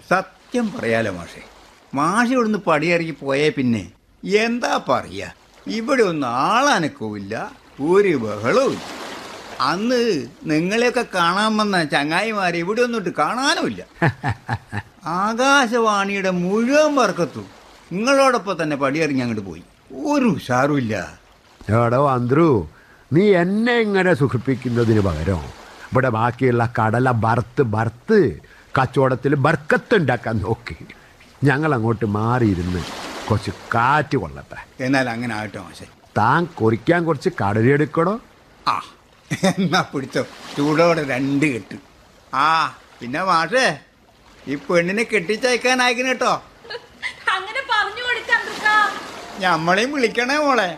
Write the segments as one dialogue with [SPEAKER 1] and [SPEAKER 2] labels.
[SPEAKER 1] സത്യം പറയാലോ മാഷെ മാഷ് ഇവിടുന്ന് പടിയിറങ്ങി പോയേ പിന്നെ എന്താ പറയാ ഇവിടെ ഒന്നും ആളനക്കവുമില്ല ഒരു ബഹളവും ഇല്ല അന്ന് നിങ്ങളെയൊക്കെ കാണാൻ വന്ന ചങ്ങായിമാരെ ഇവിടെ ഒന്നിട്ട് കാണാനുമില്ല ആകാശവാണിയുടെ മുഴുവൻ വർക്കത്തും നിങ്ങളോടൊപ്പം തന്നെ പടിയിറങ്ങി അങ്ങോട്ട് പോയി ഒരു ഉഷാറുമില്ല
[SPEAKER 2] എടോ അന്ത്രു നീ എന്നെ ഇങ്ങനെ സുഖിപ്പിക്കുന്നതിന് പകരം ഇവിടെ ബാക്കിയുള്ള കടല ബർത്ത് ബർത്ത് കച്ചവടത്തിൽ ബർക്കത്തുണ്ടാക്കാൻ നോക്കി ഞങ്ങൾ അങ്ങോട്ട് മാറിയിരുന്ന് കുറച്ച് കാറ്റ് കൊള്ളട്ടെ
[SPEAKER 1] എന്നാൽ അങ്ങനെ ആകട്ടെ മാഷെ
[SPEAKER 2] താൻ കുറിക്കാൻ കുറച്ച് കടലെടുക്കണോ
[SPEAKER 1] ആ എന്നാ പിടിച്ചോ ചൂടോടെ രണ്ട് കെട്ട് ആ പിന്നെ മാഷേ ഈ പെണ്ണിനെ കെട്ടിച്ചയക്കാനായിക്കണ കേട്ടോ
[SPEAKER 3] അങ്ങനെ പറഞ്ഞു കൊടുക്കാൻ
[SPEAKER 1] ഞമ്മളെയും വിളിക്കണേ മോളെ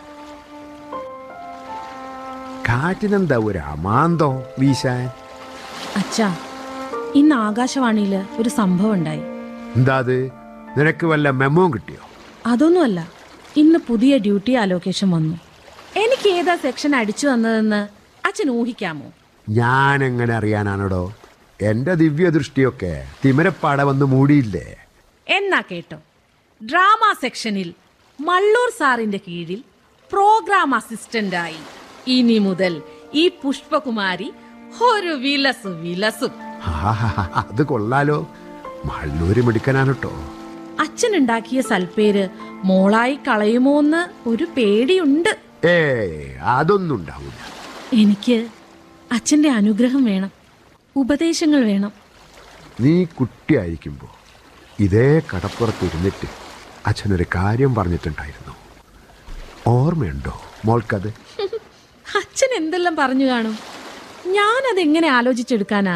[SPEAKER 2] കാറ്റിനെന്താ ഒരു അമാന്തോ വീശാൻ
[SPEAKER 3] അച്ഛാ ഇന്ന് ആകാശവാണിയിൽ ഒരു സംഭവം ഉണ്ടായി
[SPEAKER 2] എന്താ അത് നിനക്ക് വല്ല മെമ്മോ കിട്ടിയോ
[SPEAKER 3] അതൊന്നുമല്ല ഇന്ന് പുതിയ ഡ്യൂട്ടി അലോക്കേഷൻ വന്നു എനിക്ക് ഏതാ സെക്ഷൻ അടിച്ചു വന്നതെന്ന് അച്ഛൻ ഊഹിക്കാമോ
[SPEAKER 2] ഞാൻ എങ്ങനെ അറിയാനാണോടോ എൻ്റെ ദിവ്യദൃഷ്ടിയൊക്കെ തിമരപ്പാട വന്ന് മൂടിയില്ലേ
[SPEAKER 3] എന്നാ കേട്ടോ ഡ്രാമ സെക്ഷനിൽ മള്ളൂർ സാറിന്റെ കീഴിൽ പ്രോഗ്രാം അസിസ്റ്റന്റായി ഇനി മുതൽ ഈ പുഷ്പകുമാരി ഒരു വിലസു വിലസും
[SPEAKER 2] ആഹാ, അത് കൊള്ളാലോ മള്ളൂര് മിടുക്കനാണ് കേട്ടോ
[SPEAKER 3] അച്ഛനുണ്ടാക്കിയ സൽപ്പേര് മോളായി കളയുമോന്ന് ഒരു പേടിയുണ്ട്
[SPEAKER 2] ഏ അതൊന്നും ഉണ്ടാവില്ല
[SPEAKER 3] എനിക്ക് അച്ഛന്റെ അനുഗ്രഹം വേണം ഉപദേശങ്ങൾ വേണം
[SPEAKER 2] നീ കുട്ടിയായിരിക്കുമ്പോൾ ഇതേ കടപ്പുറത്ത് ഇരുന്നിട്ട് അച്ഛനൊരു കാര്യം പറഞ്ഞിട്ടുണ്ടായിരുന്നു ഓർമ്മയുണ്ടോ മോൾക്കത്
[SPEAKER 3] അച്ഛൻ എന്തെല്ലാം പറഞ്ഞു കാണും ഞാനതെങ്ങനെ ആലോചിച്ചെടുക്കാനാ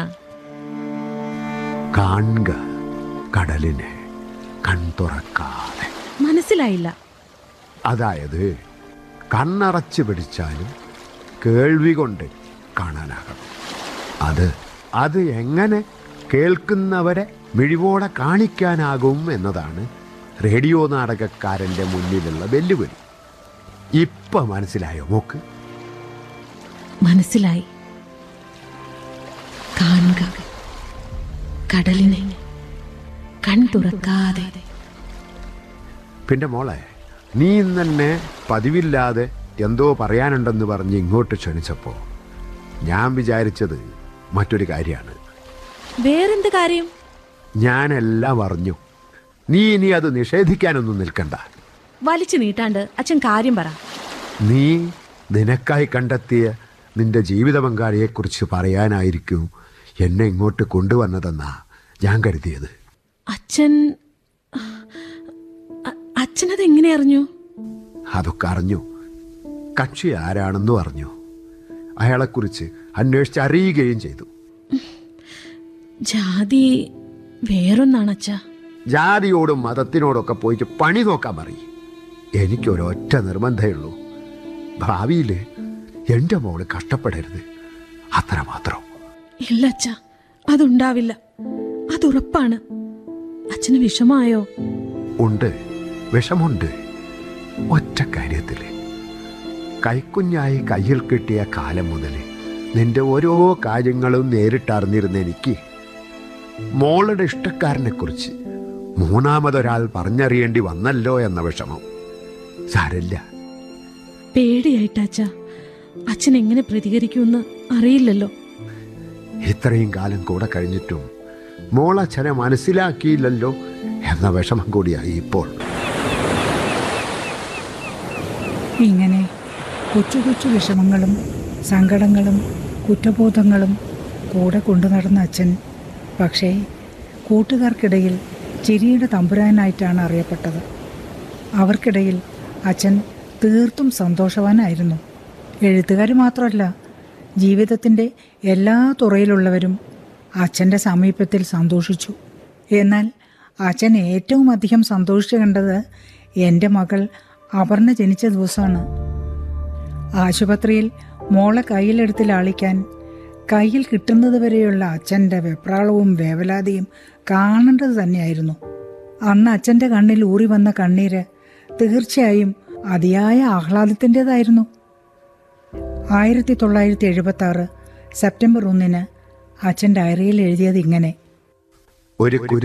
[SPEAKER 2] കാണുക കടലിനെ കൺതുറക്കാതെ
[SPEAKER 3] മനസ്സിലായില്ല
[SPEAKER 2] അതായത് കണ്ണറച്ച് പിടിച്ചാലും കേൾവി കൊണ്ട് കാണാനാകണം അത് അത് എങ്ങനെ കേൾക്കുന്നവരെ മിഴിവോടെ കാണിക്കാനാകും എന്നതാണ് റേഡിയോ നാടകക്കാരൻ്റെ മുന്നിലുള്ള വെല്ലുവിളി ഇപ്പൊ മനസ്സിലായോ മോക്ക്
[SPEAKER 3] മനസ്സിലായി കാണുക കടലിനെ കൺ തുറക്കാതെ
[SPEAKER 2] പിന്നെ മോളെ നീ ഇന്ന് തന്നെ പതിവില്ലാതെ എന്തോ പറയാനുണ്ടെന്ന് പറഞ്ഞ് ഇങ്ങോട്ട് ക്ഷണിച്ചപ്പോൾ ഞാൻ വിചാരിച്ചത് മറ്റൊരു കാര്യമാണ്
[SPEAKER 3] വേറെന്ത് കാര്യം
[SPEAKER 2] ഞാനെല്ലാം അറിഞ്ഞു നീ ഇനി അത് നിഷേധിക്കാനൊന്നും നിൽക്കണ്ട
[SPEAKER 3] വലിച്ചു നീട്ടാണ്ട് അച്ഛൻ കാര്യം പറ
[SPEAKER 2] നീ നിനക്കായി കണ്ടെത്തിയ നിന്റെ ജീവിത പങ്കാളിയെക്കുറിച്ച് പറയാനായിരിക്കും എന്നെ ഇങ്ങോട്ട് കൊണ്ടുവന്നതെന്നാ ഞാൻ കരുതിയത്
[SPEAKER 3] അച്ഛൻ അ- അച്ഛനത് എങ്ങനെ അറിഞ്ഞു
[SPEAKER 2] അതൊക്കെ അറിഞ്ഞു കക്ഷി ആരാണെന്നും അറിഞ്ഞു അയാളെക്കുറിച്ച് അന്വേഷിച്ച് അറിയുകയും ചെയ്തു
[SPEAKER 3] ജാതി വേറൊന്നാണ് അച്ഛാ
[SPEAKER 2] ജാതിയോടും മതത്തിനോടൊക്കെ പോയിട്ട് പണി നോക്കാൻ പറയും എനിക്കൊരൊറ്റ നിർബന്ധമേ ഉള്ളൂ ഭാവിയിൽ എൻ്റെ മോള് കഷ്ടപ്പെടരുത് അത്രമാത്രം
[SPEAKER 3] ഇല്ല അച്ഛാ അതുണ്ടാവില്ല അതുറപ്പാണ് അച്ഛന് വിഷമായോ
[SPEAKER 2] ഉണ്ട് വിഷമുണ്ട് ഒറ്റ കാര്യത്തിൽ കൈക്കുഞ്ഞായി കയ്യിൽ കിട്ടിയ കാലം മുതൽ നിന്റെ ഓരോ കാര്യങ്ങളും നേരിട്ടറിഞ്ഞിരുന്ന എനിക്ക് മോളുടെ ഇഷ്ടക്കാരനെക്കുറിച്ച് മൂന്നാമതൊരാൾ പറഞ്ഞറിയേണ്ടി വന്നല്ലോ എന്ന വിഷമം സാരല്ല
[SPEAKER 3] പേടിയായിട്ട് അച്ഛാ അച്ഛൻ എങ്ങനെ പ്രതികരിക്കുമെന്ന് അറിയില്ലല്ലോ
[SPEAKER 2] ഇത്രയും കാലം കൂടെ കഴിഞ്ഞിട്ടും മോൾ അച്ഛനെ മനസ്സിലാക്കിയില്ലല്ലോ എന്ന വിഷമം കൂടിയായി ഇപ്പോൾ
[SPEAKER 4] ഇങ്ങനെ കൊച്ചു കൊച്ചു വിഷമങ്ങളും സങ്കടങ്ങളും കുറ്റബോധങ്ങളും കൂടെ കൊണ്ടു നടന്ന അച്ഛൻ പക്ഷേ കൂട്ടുകാർക്കിടയിൽ ചിരിയുടെ തമ്പുരാനായിട്ടാണ് അറിയപ്പെട്ടത് അവർക്കിടയിൽ അച്ഛൻ തീർത്തും സന്തോഷവാനായിരുന്നു എഴുത്തുകാർ മാത്രമല്ല ജീവിതത്തിൻ്റെ എല്ലാ തുറയിലുള്ളവരും അച്ഛൻ്റെ സമീപത്തിൽ സന്തോഷിച്ചു എന്നാൽ അച്ഛൻ ഏറ്റവും അധികം സന്തോഷിച്ചു കണ്ടത് എൻ്റെ മകൾ അപർണ ജനിച്ച ദിവസമാണ് ആശുപത്രിയിൽ മോളെ കയ്യിലെടുത്ത് ലാളിക്കാൻ കയ്യിൽ കിട്ടുന്നത് വരെയുള്ള അച്ഛൻ്റെ വെപ്രാളവും വേവലാതിയും കാണേണ്ടത് തന്നെയായിരുന്നു അന്ന് അച്ഛൻ്റെ കണ്ണിൽ ഊറി വന്ന കണ്ണീര് തീർച്ചയായും അതിയായ ആഹ്ലാദത്തിൻ്റെതായിരുന്നു ആയിരത്തി തൊള്ളായിരത്തി എഴുപത്തി ആറ് സെപ്റ്റംബർ ഒന്നിന് അച്ഛൻ ഡയറിയിൽ എഴുതിയത് ഇങ്ങനെ
[SPEAKER 2] ഒരു കുരു